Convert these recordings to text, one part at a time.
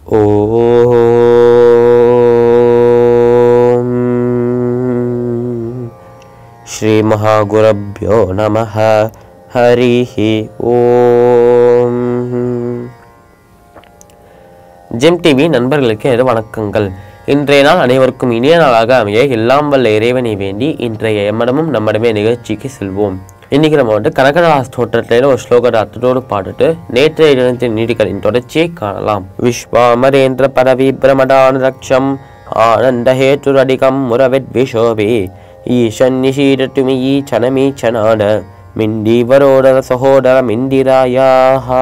ॐ श्रीमहागुरभ्यो नमः हरिः ॐ GeM TV நண்பர்களுக்கு எனது வணக்கங்கள் இன்றைய நாள் அனைவருக்கும் இனிய நாளாக அமைய எல்லாம் வல்ல இறைவனை வேண்டி இன்றைய எம்மடமும் நம்மடமே நிகழ்ச்சிக்கு செல்வோம் இன்னைக்கு நம்ம வந்து கனகதாஸ் தோற்றத்தில் ஒரு ஸ்லோகத்தை அர்த்தத்தோடு பாடிட்டு நேற்றைய தினத்தின் நீதிகளின் தொடர்ச்சியை காணலாம் விஸ்வாமரேந்திர பரவி பிரமடான ரக்ஷம் ஆனந்த ஹேத்துரடிகம் முரவித் விஷோபே ஈஷன் நிஷீடட்டுமி ஈச்சனமீ சனான மிண்டீவரோடர சகோதர மிண்டிராயாஹா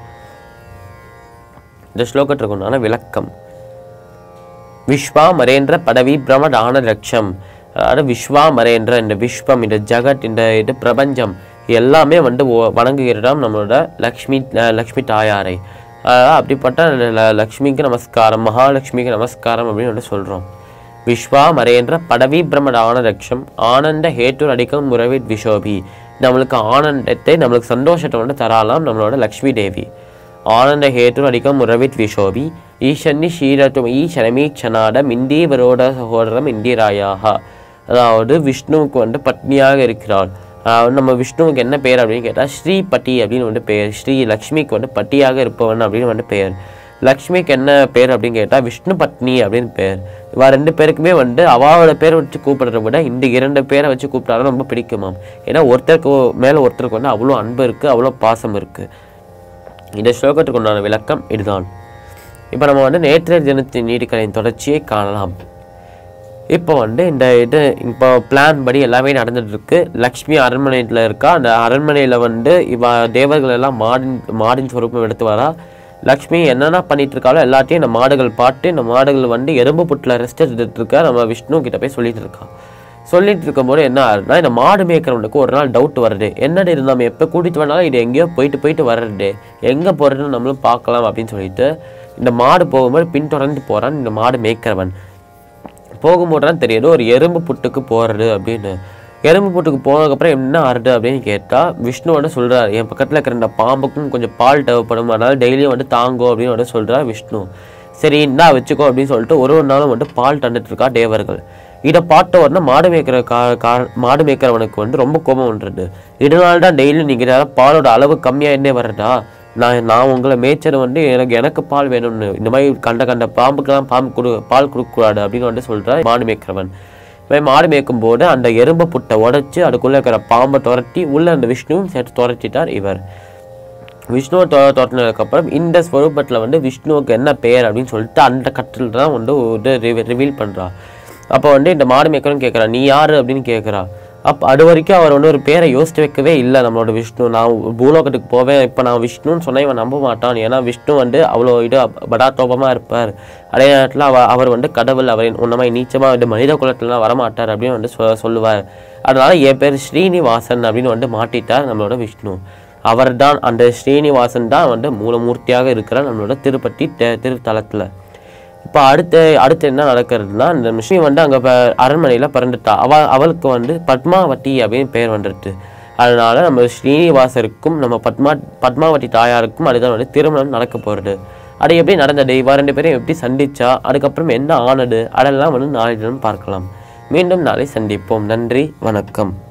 இந்த ஸ்லோகத்திற்கு உண்டான விளக்கம் விஸ்வாமரேந்திர பதவி பிரமடான லட்சம் அதாவது விஸ்வாமரேந்திர இந்த விஸ்வம் இந்த ஜகத் இந்த இது பிரபஞ்சம் எல்லாமே வந்து ஓ- வணங்குகிறதாம் நம்மளோட லக்ஷ்மி அஹ் லக்ஷ்மி தாயாரை அதாவது அப்படிப்பட்ட ல- லக்ஷ்மிக்கு நமஸ்காரம் மகாலட்சுமிக்கு நமஸ்காரம் அப்படின்னு வந்து சொல்கிறோம் விஸ்வாமரேந்திர பதவி பிரமடான லட்சம் ஆனந்த ஹேட்டு அடிக்கும் முறவித் விஷோபி நம்மளுக்கு ஆனந்தத்தை நம்மளுக்கு சந்தோஷத்தை வந்து தராலாம் நம்மளோட லக்ஷ்மி தேவி ஆனந்த ஹேத்து அடிக்கம் முரவித் விஷோபி ஈஷன்னி ஷீரத்தும் ஈஷனமீ க்ஷனாட மிண்டீவரோட சகோதரம் இந்திராயாக அதாவது விஷ்ணுவுக்கு வந்து பத்னியாக இருக்கிறாள் அதாவது நம்ம விஷ்ணுவுக்கு என்ன பெயர் அப்படின்னு கேட்டால் ஸ்ரீபட்டி அப்படின்னு வந்து பெயர் ஸ்ரீ லக்ஷ்மிக்கு வந்து பட்டியாக இருப்பவன் அப்படின்னு வந்து பெயர் லக்ஷ்மிக்கு என்ன பேர் அப்படின்னு கேட்டால் விஷ்ணு பத்னி அப்படின்னு பேர் இவா ரெண்டு பேருக்குமே வந்து அவாவோட பேரை வச்சு கூப்பிடுறத விட இந்த இரண்டு பேரை வச்சு கூப்பிட்டாலும் ரொம்ப பிடிக்குமாம் ஏன்னா ஒருத்தருக்கு மேலே ஒருத்தருக்கு வந்து அவ்வளோ அன்பு இருக்குது அவ்வளோ பாசம் இருக்குது இந்த ஸ்லோகத்துக்கு உண்டான விளக்கம் இதுதான் இப்போ நம்ம வந்து நேற்றைய தினத்தின் நீதிக்கலையின் தொடர்ச்சியை காணலாம் இப்போ வந்து இந்த இது இப்போ பிளான் படி எல்லாமே நடந்துட்டு இருக்கு லக்ஷ்மி அரண்மனையில் இருக்கா அந்த அரண்மனையில் வந்து இவ தேவர்கள் எல்லாம் மாடின் மாடின் சொரூபம் எடுத்து வரா லக்ஷ்மி என்னென்ன பண்ணிட்டு இருக்காளோ எல்லாத்தையும் இந்த மாடுகள் பாட்டு இந்த மாடுகள் வந்து எறும்பு புட்டில் ரெஸ்ட் எடுத்துட்டு இருக்கா நம்ம விஷ்ணு கிட்ட போய் சொல்லிட்டு இருக்கா சொல்லிட்டு இருக்கும்போது என்ன ஆகுதுன்னா இந்த மாடு மேய்க்கிறவனுக்கு ஒரு நாள் டவுட் வருது என்னடி இது நம்ம எப்போ கூட்டிட்டு வந்தாலும் இது எங்கேயோ போயிட்டு போயிட்டு வர்றது எங்கே போகிறதுன்னு நம்மளும் பார்க்கலாம் அப்படின்னு சொல்லிட்டு இந்த மாடு போகும்போது பின்தொடர்ந்து போகிறான் இந்த மாடு மேய்க்கிறவன் போகும்போது தான் தெரியுது ஒரு எறும்பு புட்டுக்கு போகிறது அப்படின்னு எறும்பு புட்டுக்கு போனதுக்கப்புறம் என்ன ஆறுது அப்படின்னு கேட்டால் விஷ்ணு வந்து சொல்கிறார் என் பக்கத்தில் இருக்கிற இந்த பாம்புக்கும் கொஞ்சம் பால் தேவைப்படும் அதனால டெய்லியும் வந்து தாங்கோ அப்படின்னு வந்து சொல்கிறார் விஷ்ணு சரி இந்தா வச்சுக்கோ அப்படின்னு சொல்லிட்டு ஒரு ஒரு நாளும் வந்து பால் தந்துட்டு இருக்கா தேவர்கள் இதை பார்த்த உடனே மாடு மேய்க்கிற கா கா மாடு மேய்க்கிறவனுக்கு வந்து ரொம்ப கோபம் வந்துடுது இதனால தான் டெய்லி நீங்கள் பாலோட அளவு கம்மியாக என்ன வர்றதா நான் நான் உங்களை மேய்ச்சது வந்து எனக்கு எனக்கு பால் வேணும்னு இந்த மாதிரி கண்ட கண்ட பாம்புக்கெல்லாம் பாம்பு கொடு பால் கொடுக்கக்கூடாது அப்படின்னு வந்து சொல்கிறார் மாடு மேய்க்கிறவன் இவன் மாடு மேய்க்கும் போது அந்த எறும்பு புட்டை உடைச்சு அதுக்குள்ளே இருக்கிற பாம்பை துரத்தி உள்ள அந்த விஷ்ணுவும் சேர்த்து துரத்திட்டார் இவர் விஷ்ணுவை தொ துரத்தினதுக்கப்புறம் இந்த ஸ்வரூபத்தில் வந்து விஷ்ணுவுக்கு என்ன பெயர் அப்படின்னு சொல்லிட்டு அந்த கட்டில் தான் வந்து இது ரிவீல் பண்ணுறா அப்போ வந்து இந்த மாடு மேய்க்கணும் கேட்குறா நீ யார் அப்படின்னு கேட்குறா அப்போ அது வரைக்கும் அவர் வந்து ஒரு பேரை யோசித்து வைக்கவே இல்லை நம்மளோட விஷ்ணு நான் பூலோகத்துக்கு போவேன் இப்போ நான் விஷ்ணுன்னு சொன்னா இவன் நம்ப மாட்டான் ஏன்னா விஷ்ணு வந்து அவ்வளோ இது படாத்தோபமாக இருப்பார் அதே நேரத்தில் அவ அவர் வந்து கடவுள் அவர் உன்ன மாதிரி நீச்சமாக வந்து மனித குலத்துலலாம் வரமாட்டார் அப்படின்னு வந்து சொ சொல்லுவார் அதனால என் பேர் ஸ்ரீனிவாசன் அப்படின்னு வந்து மாட்டிட்டார் நம்மளோட விஷ்ணு அவர்தான் அந்த ஸ்ரீனிவாசன் தான் வந்து மூலமூர்த்தியாக இருக்கிற நம்மளோட திருப்பதி தே- திருத்தலத்தில் இப்போ அடுத்து அடுத்து என்ன நடக்கிறதுனா இந்த மிஷி வந்து அங்கே அரண்மனையில் பிறந்துட்டா அவ அவளுக்கு வந்து பத்மாவதி அப்படின்னு பேர் வந்துடுது அதனால நம்ம ஸ்ரீனிவாசருக்கும் நம்ம பத்மா பத்மாவதி தாயாருக்கும் அதுதான் வந்து திருமணம் நடக்க போகிறது அது எப்படி நடந்தது இவா ரெண்டு பேரும் எப்படி சந்திச்சா அதுக்கப்புறம் என்ன ஆனது அதெல்லாம் வந்து நாளை தினம் பார்க்கலாம் மீண்டும் நாளை சந்திப்போம் நன்றி வணக்கம்